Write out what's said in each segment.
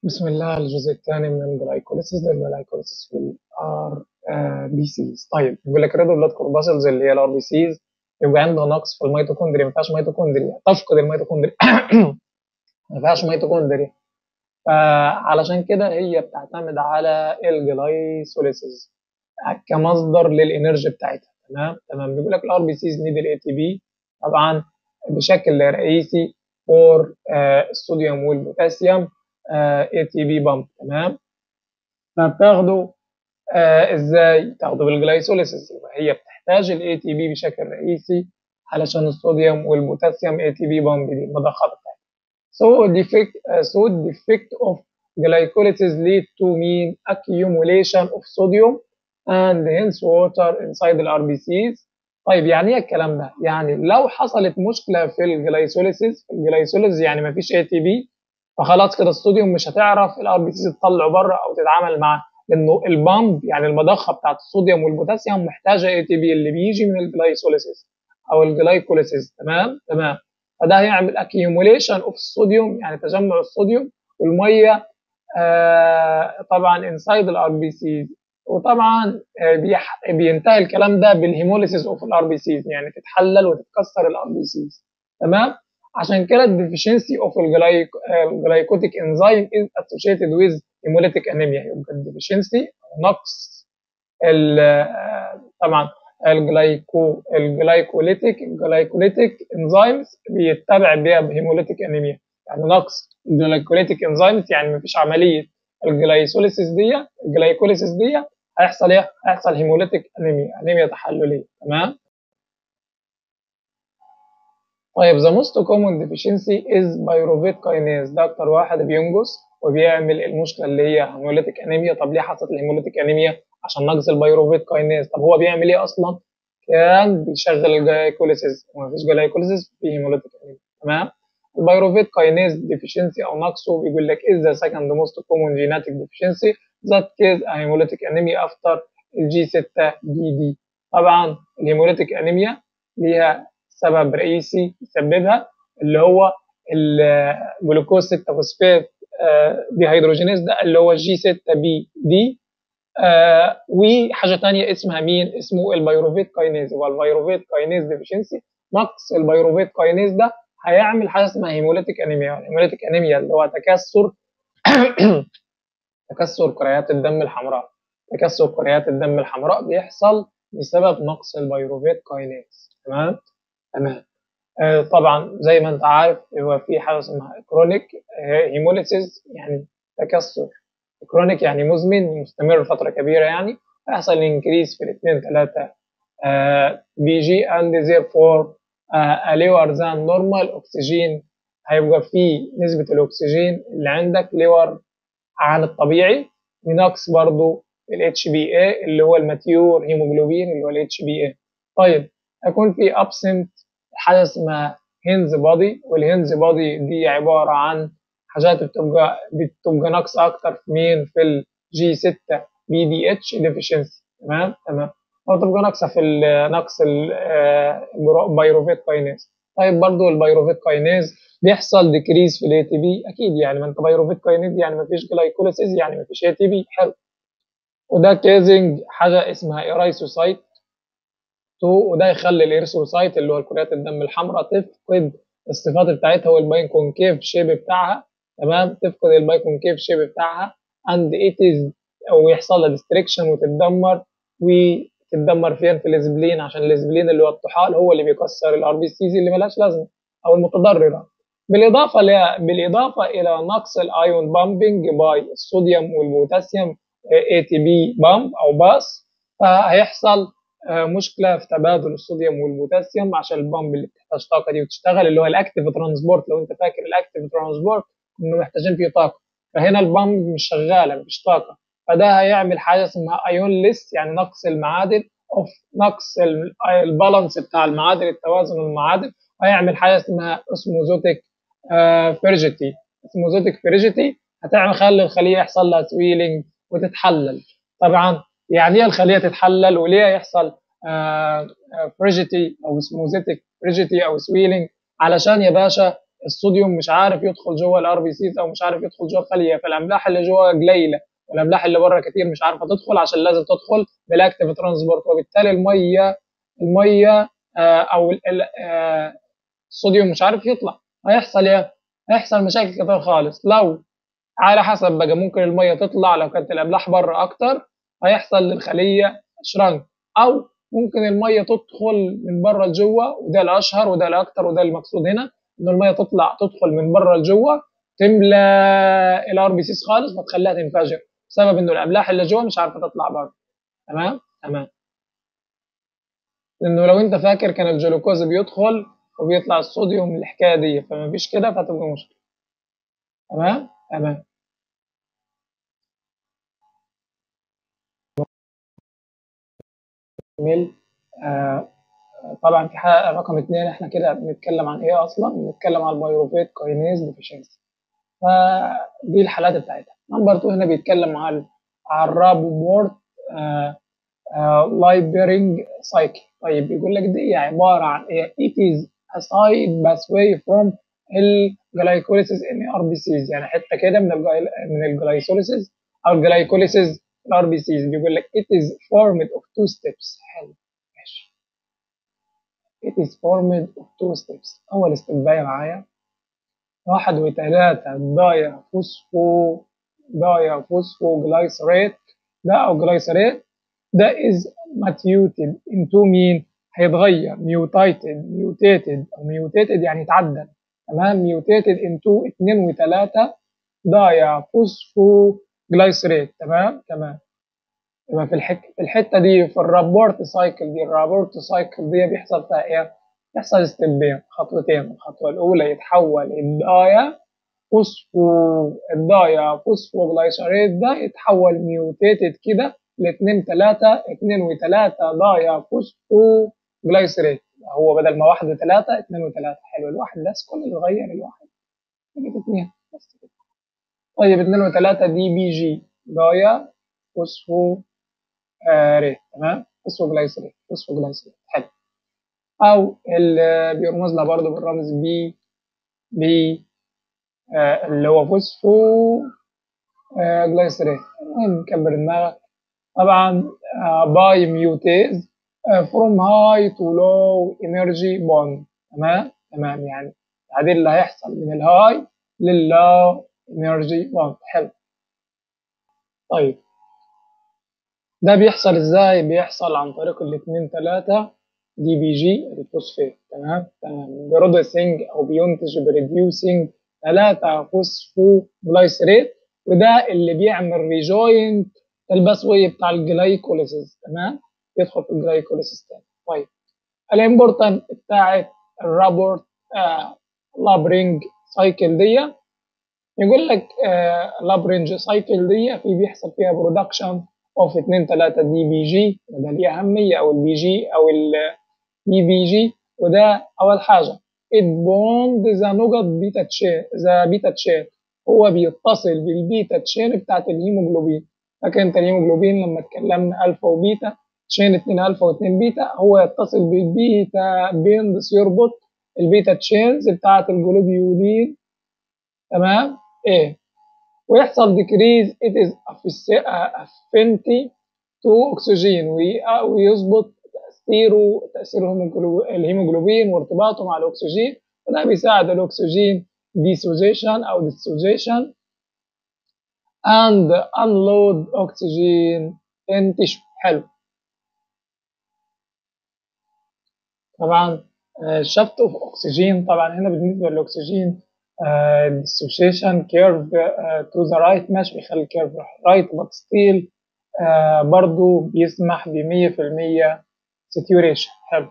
بسم الله الجزء الثاني من الجلايكوليسيس الجلايكوليسيس في الار بي سيز طيب بيقول لك ريد بلاد كورباسلز اللي هي الار بي سيز يبقى عندها نقص في الميتوكوندريا ما فيهاش ميتوكوندريا تفقد الميتوكوندريا ما فيهاش ميتوكوندريا فعلشان كده هي بتعتمد على الجلايسوليسيس كمصدر للانرجي بتاعتها تمام تمام بيقول لك الار بي سيز نيد الاي تي بي طبعا بشكل رئيسي فور الصوديوم والبوتاسيوم اي تي بي بامب تمام فبتاخده آه ازاي تاخده بالجلايسوليسيس يبقى هي بتحتاج الاي تي بي بشكل رئيسي علشان الصوديوم والبوتاسيوم اي تي بي بامب دي المضخات بتاعتها so defect uh, so defect of glycolysis lead to mean accumulation of sodium and hence water inside the RBCs طيب يعني ايه الكلام ده؟ يعني لو حصلت مشكله في الجلايسوليسيس الجلايسوليسيس يعني ما فيش اي تي بي فخلاص كده الصوديوم مش هتعرف الار بي سي تطلعه بره او تتعامل معاه لانه البامب يعني المضخه بتاعت الصوديوم والبوتاسيوم محتاجه اي تي بي اللي بيجي من الجلايسوليسيس او الجلايكوليسيس تمام تمام فده هيعمل اكيوميليشن اوف الصوديوم يعني تجمع الصوديوم والميه آه طبعا انسايد الار بي سي وطبعا آه بينتهي الكلام ده بالهيموليسيس اوف الار بي سيز يعني تتحلل وتتكسر الار بي سيز تمام عشان كده الديفيشنسي اوف الجلايكوتيك انزيم از اسوشيتد ويز هيموليتيك انيميا يبقى الديفيشنسي نقص طبعا الجلايكو الجلايكوليتيك الجلايكوليتيك انزيمز بيتبع بيها بهيموليتيك انيميا يعني نقص الجلايكوليتيك انزيمز يعني مفيش عمليه الجلايسوليسيس دي الجلايكوليسيس دي هيحصل ايه؟ هيحصل هيموليتيك انيميا انيميا تحلليه تمام طيب the most common deficiency is pyruvate kinase ده اكتر واحد بينقص وبيعمل المشكله اللي هي هيموليتيك انيميا طب ليه حصلت الهيموليتيك انيميا عشان نقص البيروفيت كاينيز طب هو بيعمل ايه اصلا كان بيشغل الجلايكوليسيس ومفيش جلايكوليسيس في هيموليتيك انيميا تمام البيروفيت كاينيز deficiency او نقصه بيقول لك is the second most common genetic deficiency that cause a hemolytic anemia after الجي 6 بي دي طبعا الهيموليتيك انيميا ليها سبب رئيسي يسببها اللي هو الجلوكوز 6 فوسفات دي هيدروجينيز ده اللي هو جي 6 بي دي آه وحاجه ثانيه اسمها مين اسمه البيروفيت كاينيز هو البيروفيت كاينيز ديفيشنسي نقص البيروفيت كاينيز ده هيعمل حاجه اسمها هيموليتيك انيميا الهيموليتيك انيميا اللي هو تكسر تكسر كريات الدم الحمراء تكسر كريات الدم الحمراء بيحصل بسبب نقص البيروفيت كاينيز تمام تمام آه طبعا زي ما انت عارف هو في حاجه اسمها كرونيك هيموليسيس يعني تكسر كرونيك يعني مزمن مستمر فتره كبيره يعني هيحصل انكريس في الاثنين ثلاثه بي جي اند therefore uh, lower than normal oxygen هيبقى في نسبه الاكسجين اللي عندك lower عن الطبيعي ونقص برضو الاتش بي اي اللي هو الماتيور هيموجلوبين اللي هو الاتش بي اي طيب هيكون في absent حاجه اسمها هينز بادي والهينز بادي دي عباره عن حاجات بتبقى بتبقى ناقصه اكتر في مين في الجي 6 بي دي اتش ديفيشنسي تمام تمام او تبقى ناقصه في نقص البيروفيت كاينيز طيب برضو البيروفيت كاينيز بيحصل ديكريز في الاي تي بي اكيد يعني ما انت بيروفيت كاينيز يعني ما فيش جلايكوليسيس يعني ما فيش اي تي بي حلو وده كيزنج حاجه اسمها ايرايسوسايت 2 وده يخلي الارثروسايت اللي هو الكريات الدم الحمراء تفقد الصفات بتاعتها والباين كونكيف شيب بتاعها تمام تفقد الباي كونكيف شيب بتاعها اند ات از او يحصل لها ديستريكشن وتتدمر وتتدمر فين في الاسبلين عشان الاسبلين اللي هو الطحال هو اللي بيكسر الار بي سيز اللي ملهاش لازمه او المتضرره بالاضافه ل... بالاضافه الى نقص الايون بامبنج باي الصوديوم والبوتاسيوم اي تي بي بامب او باس فهيحصل مشكله في تبادل الصوديوم والبوتاسيوم عشان البامب اللي بتحتاج طاقه دي وتشتغل اللي هو الاكتيف ترانسبورت لو انت فاكر الاكتيف ترانسبورت انه محتاجين فيه طاقه فهنا البامب مش شغاله مفيش طاقه فده هيعمل حاجه اسمها ايون ليس يعني نقص المعادن اوف نقص البالانس بتاع المعادن التوازن المعادن وهيعمل حاجه اسمها اسموزوتيك فيرجيتي اسموزوتيك فيرجيتي هتعمل خلي الخليه يحصل لها سويلنج وتتحلل طبعا يعني ايه الخليه تتحلل وليه يحصل فريجيتي او سموزيتك فريجيتي او سويلنج علشان يا باشا الصوديوم مش عارف يدخل جوه الار بي سيز او مش عارف يدخل جوه الخليه فالاملاح اللي جوه قليله والاملاح اللي بره كتير مش عارفه تدخل عشان لازم تدخل بالاكتيف ترانسبورت وبالتالي الميه الميه آه او آه الصوديوم مش عارف يطلع هيحصل ايه؟ هيحصل مشاكل كتير خالص لو على حسب بقى ممكن الميه تطلع لو كانت الاملاح بره اكتر هيحصل للخليه شرنك او ممكن الميه تدخل من بره لجوه وده الاشهر وده الاكتر وده المقصود هنا ان الميه تطلع تدخل من بره لجوه تملى الار بي سيس خالص فتخليها تنفجر بسبب انه الاملاح اللي جوه مش عارفه تطلع بره تمام تمام لانه لو انت فاكر كان الجلوكوز بيدخل وبيطلع الصوديوم من الحكايه دي فما فيش كده فتبقى مشكله تمام تمام ميل آه طبعا في حلقه رقم اثنين احنا كده بنتكلم عن ايه اصلا بنتكلم عن البيروفيت كاينيز ديفيشنسي فدي الحالات بتاعتها نمبر 2 هنا بيتكلم عن عن الرابورت لايبرينج سايكل طيب بيقول لك دي عباره عن ايه it is a side pathway from الجلايكوليسيس ان ار بي سيز يعني حته كده من الجلاي من الجلايكوليسيس او الجلايكوليسيس الار بي سيز بيقول لك it is formed of two steps حلو ماشي it is formed of two steps اول استباية معايا واحد وثلاثة دايا فوسفو دايا فوسفو جلايسريت ده او جلايسريت ده is mutated into مين هيتغير mutated mutated او mutated يعني يتعدل تمام mutated into 2 و3 دايا فوسفو جلايسريت تمام تمام يبقى في الحك... في الحته دي في الرابورت سايكل دي الرابورت سايكل دي بيحصل فيها ايه؟ بيحصل ستيبين خطوتين الخطوه الاولى يتحول الدايا فوسفو الدايا فوسفو جلايسريت ده يتحول ميوتيتد كده ل 2 3 2 و3 دايا فوسفو جلايسريت هو بدل ما واحد وثلاثة اثنين وثلاثة حلو الواحد بس كل اللي غير الواحد بقت اثنين بس كده طيب اثنين وثلاثة دي بي جي دايا فوسفو آه ريت تمام فوسفو جلايسريت فوسفو جلايسريت حلو او اللي بيرمز لها برضه بالرمز بي بي آه اللي هو فوسفو آه جلايسريت المهم كبر دماغك طبعا باي ميوتيز from high to low energy bond تمام تمام يعني التعديل اللي هيحصل من الهاي لللو انرجي بوند حلو طيب ده بيحصل ازاي بيحصل عن طريق الاثنين ثلاثة دي بي جي الفوسفات تمام تمام برودسنج او بينتج بريديوسنج ثلاثة فوسفو جلايسريت وده اللي بيعمل ريجوينت الباسوي بتاع الجلايكوليسيس تمام يدخل في الجلايكوليسيس تاني طيب الامبورتنت بتاعت الرابورت آه لابرينج سايكل دي يقول لك آه لابرينج سايكل دي في بيحصل فيها برودكشن اوف 2 3 دي بي جي وده ليه اهميه او البي جي او الدي بي جي وده اول حاجه it bond ذا نقط بيتا تشين ذا بيتا تشين هو بيتصل بالبيتا تشين بتاعت الهيموجلوبين فاكر انت الهيموجلوبين لما اتكلمنا الفا وبيتا تشين 2 الفا و2 بيتا هو يتصل بالبيتا بيندس يربط البيتا تشينز بتاعت الجلوبيولين تمام ايه ويحصل decrease it is affinity to oxygen ويظبط تأثيره تأثير الهيموجلوبين وارتباطه مع الأكسجين وده بيساعد الأكسجين dissociation أو dissociation and unload oxygen in tissue حلو طبعا شفت اوف اكسجين طبعا هنا بالنسبه للاكسجين dissociation curve uh, to the right ماشي بيخلي الكيرف رايت but still uh, برضو بيسمح ب 100% saturation حلو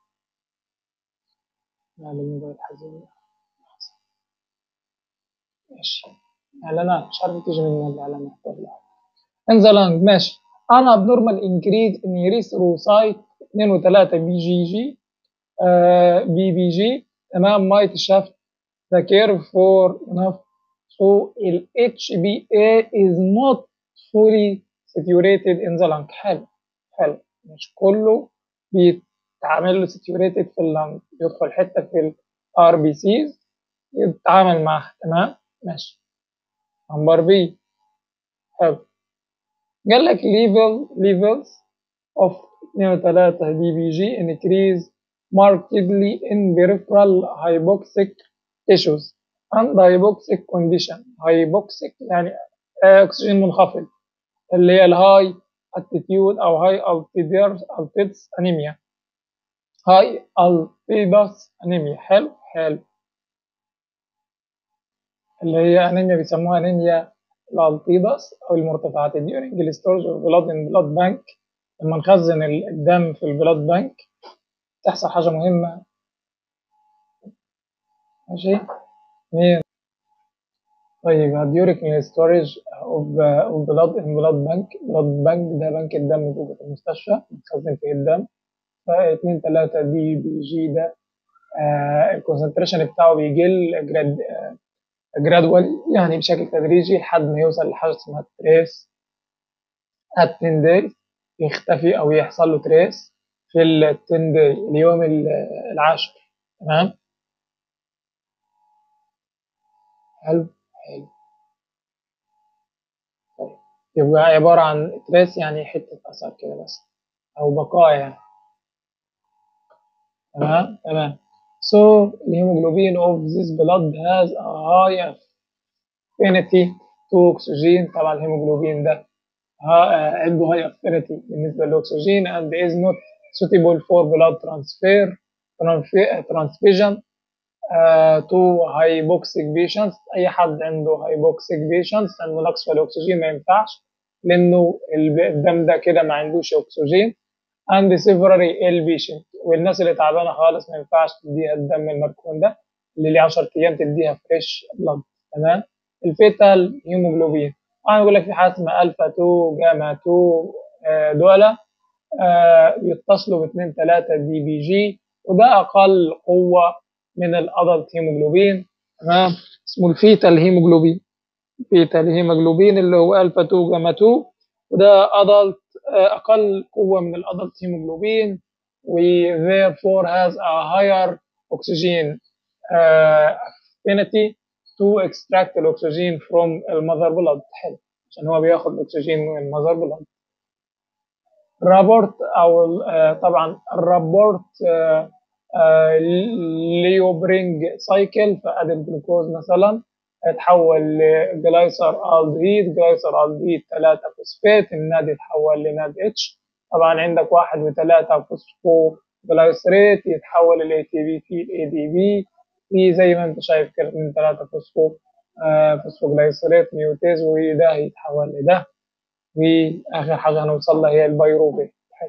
ماشي اعلانات مش عارف تيجي من الاعلانات in the lung ماشي انا abnormal increase in erythrocyte 2 و3 بي جي جي بي بي جي تمام مايت شافت the curve for enough so ال HBA is not fully saturated in the lung حلو حلو مش كله بيتعمل له saturated في اللنج بيدخل حته في ال RBCs يتعامل معها تمام ماشي نمبر بي حلو قال لك level levels of 2 و 3 دي بي جي increase markedly in peripheral hypoxic tissues and hypoxic condition hypoxic يعني اكسجين منخفض اللي هي الهاي altitude او هاي altitude انيميا هاي altitude انيميا حلو حلو اللي هي انيميا بيسموها انيميا الالتيدس او المرتفعات الديورنج الستورج اوف بلاد ان بلاد بانك لما نخزن الدم في البلاد بانك تحصل حاجه مهمه ماشي مين طيب during storage of of blood in blood bank blood bank ده بنك الدم جوه المستشفى بنخزن فيه الدم ف 2 3 دي بي جي ده آه الكونسنتريشن بتاعه بيقل جراد آه جرادوال يعني بشكل تدريجي لحد ما يوصل لحاجه اسمها تريس at 10 days يختفي او يحصل له تريس في ال 10 day اليوم العاشر تمام حلو حلو طيب يبقى عبارة عن تريس يعني حتة أثر كده بس أو بقايا يعني تمام تمام So الهيموجلوبين of this blood has a high affinity to oxygen طبعا الهيموجلوبين ده عنده high affinity بالنسبة للأكسجين and is not suitable for blood transfer transfusion uh, to hypoxic patients أي حد عنده hypoxic patients عنده نقص في الأكسجين ما ينفعش لأنه الدم ده كده ما عندوش أكسجين and severely ill patient والناس اللي تعبانه خالص ما ينفعش تديها الدم المركون ده اللي ليه 10 ايام تديها فريش بلاد تمام الفيتال هيموجلوبين انا بقول لك في حاجه اسمها الفا 2 جاما 2 دول آه يتصلوا ب 2 3 دي بي جي وده اقل قوه من الادلت هيموجلوبين تمام اسمه الفيتال هيموجلوبين فيتال هيموجلوبين اللي هو الفا 2 جاما 2 وده ادلت اقل قوه من الادلت هيموجلوبين و therefore has a higher oxygen uh, affinity to extract الاكسجين from المذر بلد حلو عشان هو بياخد اكسجين من المذر بلد رابورت او uh, طبعا الرابورت uh, uh, ليوبرينج سايكل فادي الجلوكوز مثلا يتحول لجلايسر الدهيد جلايسر الدهيد 3 فوسفات النادي يتحول لناد اتش طبعا عندك واحد وثلاثة فوسفو جلايسريت يتحول ال ATP في ال ADP في زي ما انت شايف كده من ثلاثة فوسفو آه فوسفو جلايسريت ميوتيز وده يتحول لده واخر حاجة هنوصل لها هي البيروبيت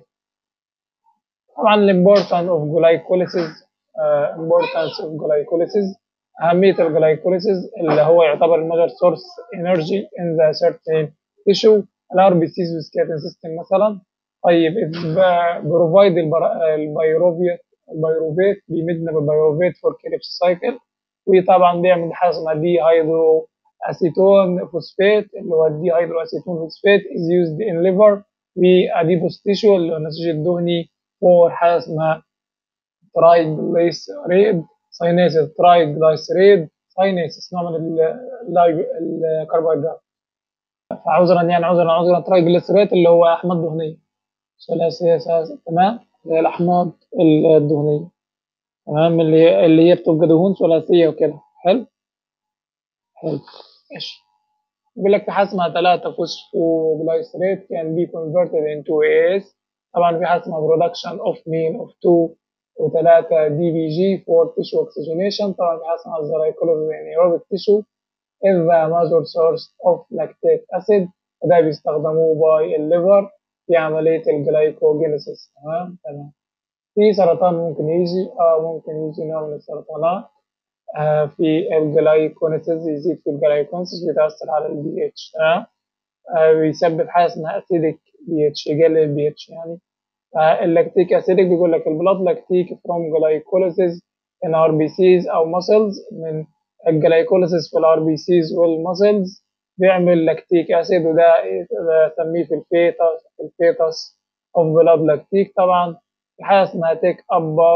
طبعا الامبورتانس اوف جلايكوليسيس امبورتانس اوف جلايكوليسيس أهمية الجلايكوليسيس اللي هو يعتبر المجر سورس انرجي ان ذا certain tissue الار بي سيز والسكيلتون سيستم مثلا طيب بروفايد البيروفيت البيروفيت بيمدنا بالبيروفيت فور كريبس سايكل وطبعا بيعمل حاجه اسمها دي هيدرو اسيتون فوسفات اللي هو الدي هيدرو اسيتون فوسفات از يوزد ان ليفر واديبوس تيشو اللي هو النسيج الدهني فور حاجه اسمها ترايجليسريد ساينيسيس ترايجليسريد ساينيسيس نوع من الكربوهيدرات فعذرا يعني عذرا عذرا ترايجليسريد اللي هو احماض دهنيه ثلاثيه تمام اللي هي الاحماض الدهنيه تمام اللي اللي هي بتبقى دهون ثلاثيه وكده حلو حلو ماشي بيقول لك في حاجه اسمها 3 فوسفوجلايسريت can be converted into AS طبعا في حاجه اسمها production of mean of 2 و3 دي بي جي for tissue oxygenation طبعا في حاجه اسمها الزرايكولوز anaerobic tissue is the major source of lactic acid وده بيستخدموه باي الليفر في عملية الجلايكوجينيسيس تمام تمام في سرطان ممكن يجي اه ممكن يجي نوع من السرطانات آه في الجلايكونيسيس يزيد في الجلايكونيسيس بيتأثر على البي اتش تمام آه بيسبب حاجة اسمها اسيدك بي اتش يقلل البي اتش يعني آه اللاكتيك اسيدك بيقول لك البلاد لاكتيك فروم جلايكوليسيس ان ار بي سيز او ماسلز من الجلايكوليسيس في الار بي سيز والماسلز بيعمل لاكتيك اسيد وده بسميه في الفيتس الفيتس اوف بلاد لاكتيك طبعا في حاجه اسمها تيك اب باي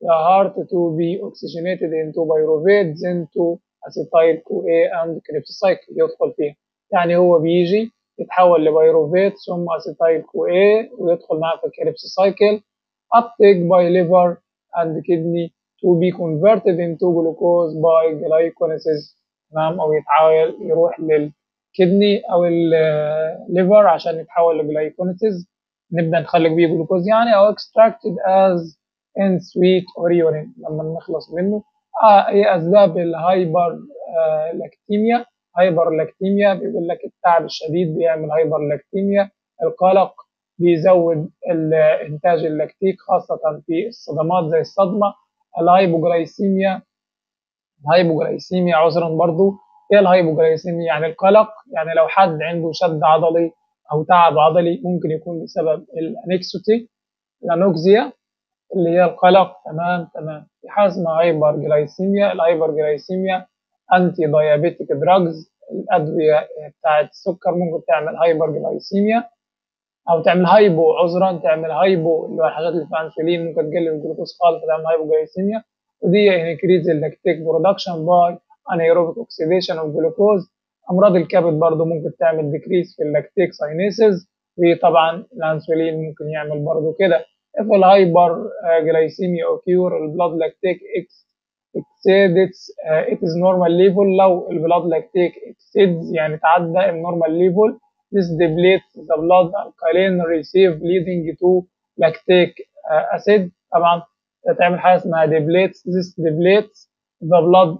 the heart to be oxygenated into pyruvate then to acetyl CoA and Krebs cycle يدخل فيها يعني هو بيجي يتحول لبيروفيت ثم acetyl CoA ويدخل معاه في الكريبس سايكل uptake by liver and kidney to be converted into glucose by glycolysis تمام او يتحول يروح للكدني او الليفر عشان يتحول لجلايكوليسيس نبدا نخلق بيه جلوكوز يعني او extracted as in sweet or urine لما نخلص منه آه ايه اسباب الهايبر آه لاكتيميا هايبر لاكتيميا بيقول لك التعب الشديد بيعمل هايبر لاكتيميا القلق بيزود انتاج اللاكتيك خاصة في الصدمات زي الصدمة الهايبوجلايسيميا الهايبوجلايسيميا عذرا برضو ايه الهايبوجلايسيميا يعني القلق يعني لو حد عنده شد عضلي او تعب عضلي ممكن يكون بسبب الانكسوتي الانوكزيا اللي هي القلق تمام تمام في حاجه اسمها هايبر جلايسيميا الهايبر جلايسيميا انتي دايابيتيك دراجز الادويه بتاعه السكر ممكن تعمل هايبر جلايسيميا او تعمل هايبو عذرا تعمل هايبو اللي هو الحاجات اللي فيها انسولين ممكن تقلل الجلوكوز خالص فتعمل هايبو جلايسيميا ودي انكريز اللاكتيك برودكشن باي انيروبيك اوكسيديشن اوف جلوكوز امراض الكبد برضه ممكن تعمل ديكريز في اللاكتيك ساينيسز وطبعا الانسولين ممكن يعمل برضه كده if الهايبر جلايسيميا occur البلاد لاكتيك exceeds uh, it is normal level لو البلاد لاكتيك exceeds يعني تعدى النورمال ليفل this depletes the blood alkaline receive leading to lactic uh, acid طبعا تعمل حاجه اسمها depletes this depletes the blood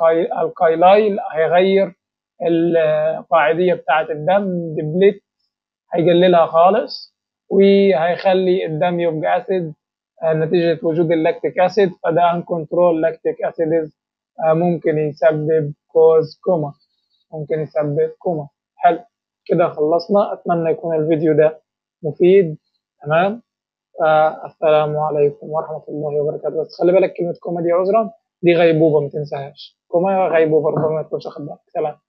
alkyl هيغير القاعديه بتاعه الدم دبليت هيقللها خالص وهيخلي الدم يبقى اسيد نتيجه وجود اللاكتيك اسيد فده ان كنترول لاكتيك اسيد ممكن يسبب كوز كوما ممكن يسبب كوما حلو كده خلصنا اتمنى يكون الفيديو ده مفيد تمام السلام عليكم ورحمه الله وبركاته بس خلي بالك كلمه كوما دي عذرا دي غيبوبه ما تنساهاش كوما غيبوبه ربما ما تكونش واخد بالك سلام